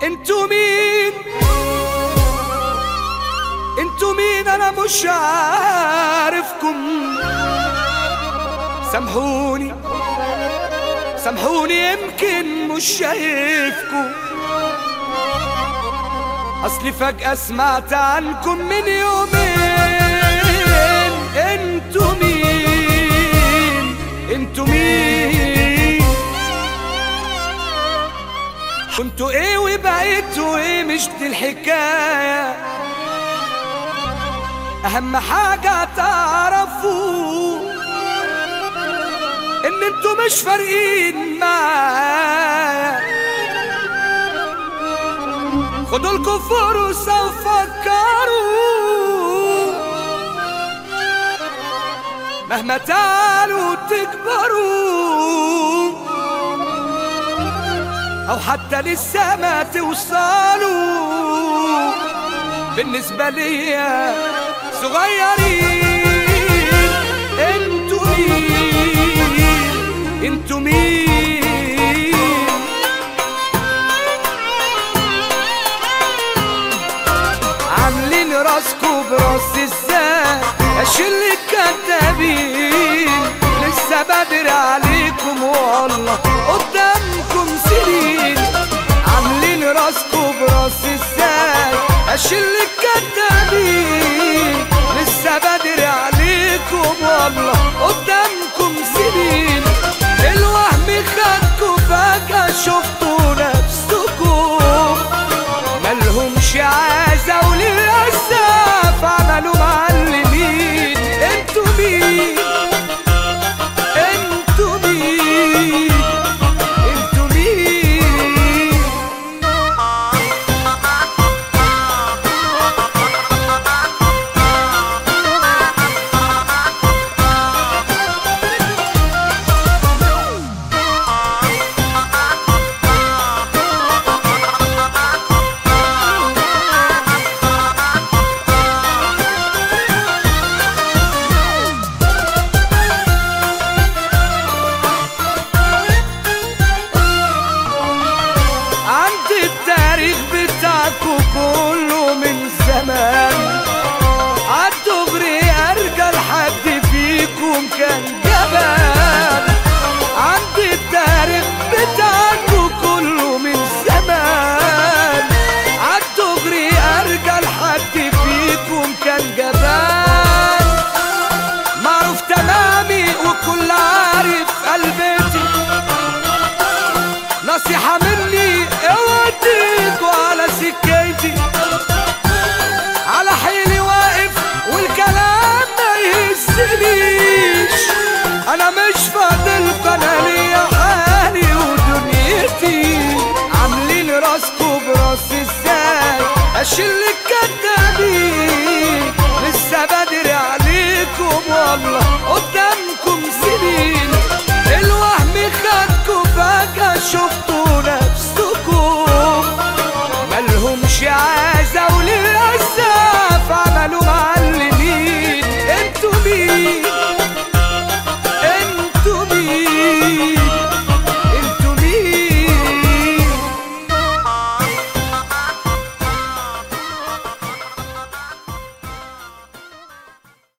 انتوا مين انتوا مين انا مش عارفكم سامحوني سامحوني يمكن مش شايفكم اصلي فجأة سمعت عنكم من يومين انتوا مين انتوا مين كنتوا ايه وبقيتوا ايه مش دي الحكاية اهم حاجة تعرفوا ان انتوا مش فارقين معايا خدوا لكم فرصة وفكروا مهما تعالوا تكبروا أو حتى لسه ما توصلوا بالنسبة ليا صغيرين انتوا مين انتوا مين عاملين راسكوا براس ازاي اشيل الكدابين لسه بدري عليكم والله قدامكم سنين عاملين راسكوا براس ازاي اشيل الكدابين لسه بدري عليكم والله قدامكم سنين الوهم خدكوا فجأة شفتوا نفسكم ملهمش عازة وللأسف عملوا معلمين انتوا مين انتوا مين انتوا مين عندي التاريخ بتاعكو كله من زمان عالدغري ارجى لحد فيكم كان جبان عندي التاريخ بتاعكو كله من زمان عالدغري ارجى لحد فيكم كان جبان معروف تمامي وكل عارف قلبتي نصيحة مني